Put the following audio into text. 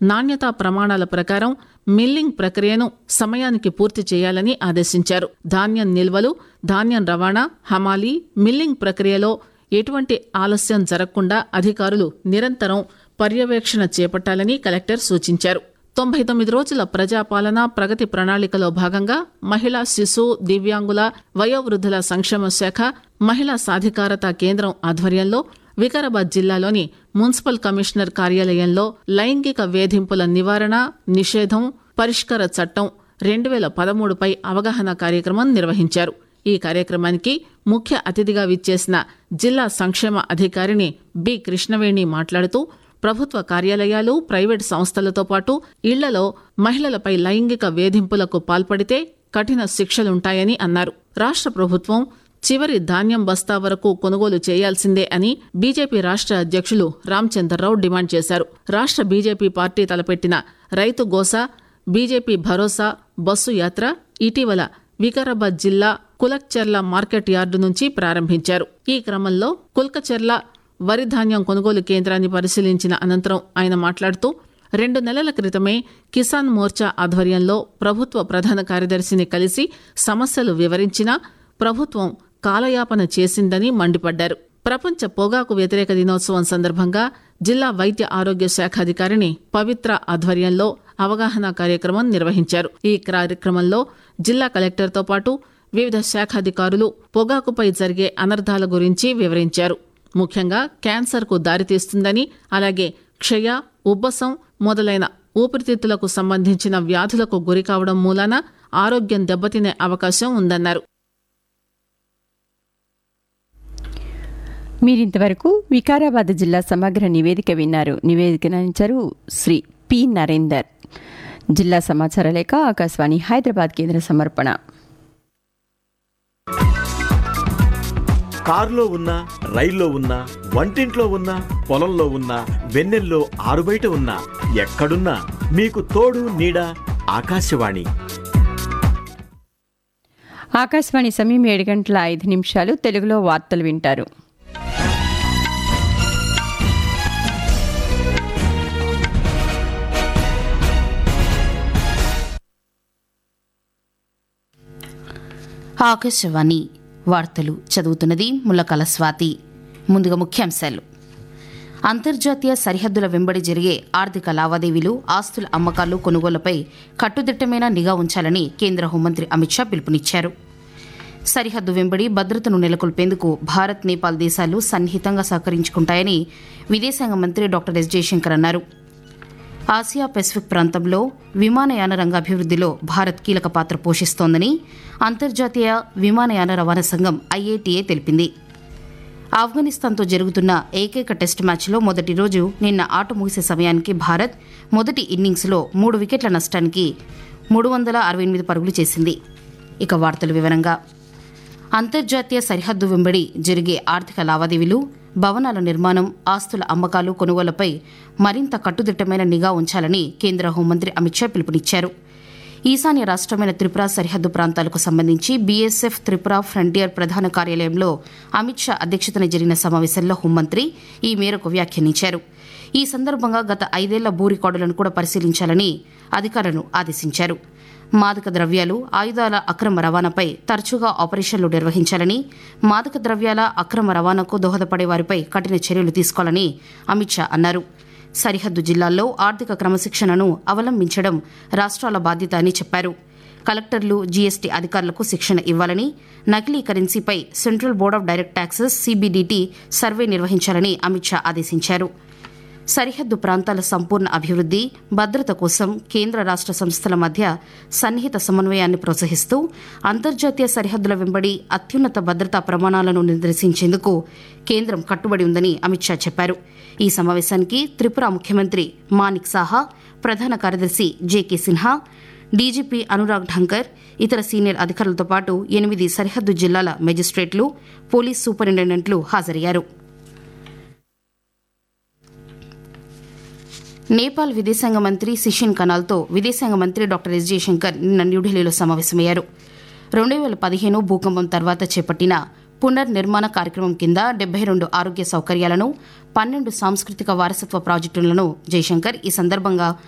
నాణ్యతా ప్రమాణాల ప్రకారం మిల్లింగ్ ప్రక్రియను సమయానికి పూర్తి చేయాలని ఆదేశించారు ధాన్యం నిల్వలు ధాన్యం రవాణా హమాలీ మిల్లింగ్ ప్రక్రియలో ఎటువంటి ఆలస్యం జరగకుండా అధికారులు నిరంతరం పర్యవేక్షణ చేపట్టాలని కలెక్టర్ సూచించారు తొంభై తొమ్మిది రోజుల ప్రజాపాలన ప్రగతి ప్రణాళికలో భాగంగా మహిళా శిశు దివ్యాంగుల వయోవృద్ధుల సంక్షేమ శాఖ మహిళా సాధికారత కేంద్రం ఆధ్వర్యంలో వికారాబాద్ జిల్లాలోని మున్సిపల్ కమిషనర్ కార్యాలయంలో లైంగిక వేధింపుల నివారణ నిషేధం పరిష్కార చట్టం రెండు వేల పదమూడుపై అవగాహన కార్యక్రమం నిర్వహించారు ఈ కార్యక్రమానికి ముఖ్య అతిథిగా విచ్చేసిన జిల్లా సంక్షేమ అధికారిని బి కృష్ణవేణి మాట్లాడుతూ ప్రభుత్వ కార్యాలయాలు ప్రైవేటు సంస్థలతో పాటు ఇళ్లలో మహిళలపై లైంగిక వేధింపులకు పాల్పడితే కఠిన శిక్షలుంటాయని అన్నారు రాష్ట్ర ప్రభుత్వం చివరి ధాన్యం బస్తా వరకు కొనుగోలు చేయాల్సిందే అని బీజేపీ రాష్ట్ర అధ్యక్షులు రామచంద్రరావు డిమాండ్ చేశారు రాష్ట్ర బీజేపీ పార్టీ తలపెట్టిన రైతు గోసా బీజేపీ భరోసా బస్సు యాత్ర ఇటీవల వికారాబాద్ జిల్లా కులక్చెర్ల మార్కెట్ యార్డు నుంచి ప్రారంభించారు ఈ క్రమంలో కుల్కచెర్ల వరి ధాన్యం కొనుగోలు కేంద్రాన్ని పరిశీలించిన అనంతరం ఆయన మాట్లాడుతూ రెండు నెలల క్రితమే కిసాన్ మోర్చా ఆధ్వర్యంలో ప్రభుత్వ ప్రధాన కార్యదర్శిని కలిసి సమస్యలు వివరించినా ప్రభుత్వం కాలయాపన చేసిందని మండిపడ్డారు ప్రపంచ పొగాకు వ్యతిరేక దినోత్సవం సందర్భంగా జిల్లా వైద్య ఆరోగ్య శాఖ అధికారిని పవిత్ర ఆధ్వర్యంలో అవగాహన కార్యక్రమం నిర్వహించారు ఈ కార్యక్రమంలో జిల్లా కలెక్టర్తో పాటు వివిధ శాఖాధికారులు పొగాకుపై జరిగే అనర్థాల గురించి వివరించారు ముఖ్యంగా క్యాన్సర్కు దారితీస్తుందని అలాగే క్షయ ఉబ్బసం మొదలైన ఊపిరితిత్తులకు సంబంధించిన వ్యాధులకు గురికావడం మూలాన ఆరోగ్యం దెబ్బతినే అవకాశం ఉందన్నారు మీరింతవరకు వికారాబాద్ జిల్లా సమగ్ర నివేదిక విన్నారు నివేదికనించారు శ్రీ పి నరేందర్ జిల్లా సమాచార లేఖ ఆకాశవాణి హైదరాబాద్ కేంద్ర సమర్పణ కారులో ఉన్నా రైల్లో ఉన్నా వంటింట్లో ఉన్నా పొలంలో ఉన్నా వెన్నెల్లో ఆరుబయట ఉన్నా ఎక్కడున్నా మీకు తోడు నీడ ఆకాశవాణి ఆకాశవాణి సమయం ఏడు గంటల ఐదు నిమిషాలు తెలుగులో వార్తలు వింటారు ఆకాశవాణి వార్తలు చదువుతున్నది ముల్లకల స్వాతి ముందుగా ముఖ్యాంశాలు అంతర్జాతీయ సరిహద్దుల వెంబడి జరిగే ఆర్థిక లావాదేవీలు ఆస్తుల అమ్మకాలు కొనుగోళ్లపై కట్టుదిట్టమైన నిఘా ఉంచాలని కేంద్ర హోంమంత్రి అమిత్ షా పిలుపునిచ్చారు సరిహద్దు వెంబడి భద్రతను నెలకొల్పేందుకు భారత్ నేపాల్ దేశాలు సన్నిహితంగా సహకరించుకుంటాయని విదేశాంగ మంత్రి డాక్టర్ ఎస్ జయశంకర్ అన్నారు ఆసియా పెసిఫిక్ ప్రాంతంలో విమానయాన రంగ అభివృద్ధిలో భారత్ కీలక పాత్ర పోషిస్తోందని అంతర్జాతీయ విమానయాన రవాణా సంఘం ఐఏటీఏ తెలిపింది ఆఫ్ఘనిస్తాన్తో జరుగుతున్న ఏకైక టెస్టు మ్యాచ్లో మొదటి రోజు నిన్న ఆట ముగిసే సమయానికి భారత్ మొదటి ఇన్నింగ్స్లో మూడు వికెట్ల నష్టానికి మూడు వందల అరవై ఎనిమిది పరుగులు చేసింది ఇక వార్తల వివరంగా అంతర్జాతీయ సరిహద్దు వెంబడి జరిగే ఆర్థిక లావాదేవీలు భవనాల నిర్మాణం ఆస్తుల అమ్మకాలు కొనుగోళ్లపై మరింత కట్టుదిట్టమైన నిఘా ఉంచాలని కేంద్ర హోంమంత్రి అమిత్ షా పిలుపునిచ్చారు ఈశాన్య రాష్టమైన త్రిపుర సరిహద్దు ప్రాంతాలకు సంబంధించి బీఎస్ఎఫ్ త్రిపుర ఫ్రంటియర్ ప్రధాన కార్యాలయంలో అమిత్ షా అధ్యక్షతన జరిగిన సమావేశంలో హోంమంత్రి ఈ మేరకు వ్యాఖ్యానించారు ఈ సందర్భంగా గత ఐదేళ్ల భూ రికార్డులను కూడా పరిశీలించాలని అధికారులను ఆదేశించారు మాదక ద్రవ్యాలు ఆయుధాల అక్రమ రవాణాపై తరచుగా ఆపరేషన్లు నిర్వహించాలని మాదక ద్రవ్యాల అక్రమ రవాణాకు దోహదపడే వారిపై కఠిన చర్యలు తీసుకోవాలని అమిత్ షా అన్నారు సరిహద్దు జిల్లాల్లో ఆర్థిక క్రమశిక్షణను అవలంబించడం రాష్ట్రాల బాధ్యత అని చెప్పారు కలెక్టర్లు జీఎస్టీ అధికారులకు శిక్షణ ఇవ్వాలని నకిలీ కరెన్సీపై central board of direct taxes CBDT survey నిర్వహించాలని అమిత్ షా ఆదేశించారు సరిహద్దు ప్రాంతాల సంపూర్ణ అభివృద్ది భద్రత కోసం కేంద్ర రాష్ట్ర సంస్థల మధ్య సన్నిహిత సమన్వయాన్ని ప్రోత్సహిస్తూ అంతర్జాతీయ సరిహద్దుల వెంబడి అత్యున్నత భద్రతా ప్రమాణాలను నిర్దేశించేందుకు కేంద్రం కట్టుబడి ఉందని అమిత్ షా చెప్పారు ఈ సమావేశానికి త్రిపుర ముఖ్యమంత్రి మానిక్ సాహా ప్రధాన కార్యదర్శి జేకే సిన్హా డీజీపీ అనురాగ్ ఢంకర్ ఇతర సీనియర్ అధికారులతో పాటు ఎనిమిది సరిహద్దు జిల్లాల మెజిస్ట్రేట్లు పోలీస్ సూపరింటెండెంట్లు హాజరయ్యారు నేపాల్ విదేశాంగ మంత్రి సిషిన్ కనాల్తో విదేశాంగ మంత్రి డాక్టర్ ఎస్ జయశంకర్ నిన్న న్యూఢిల్లీలో సమావేశమయ్యారు రెండు వేల పదిహేను భూకంపం తర్వాత చేపట్టిన పునర్నిర్మాణ కార్యక్రమం కింద డెబ్బై రెండు ఆరోగ్య సౌకర్యాలను పన్నెండు సాంస్కృతిక వారసత్వ ప్రాజెక్టులను జయశంకర్ ఈ సందర్భంగా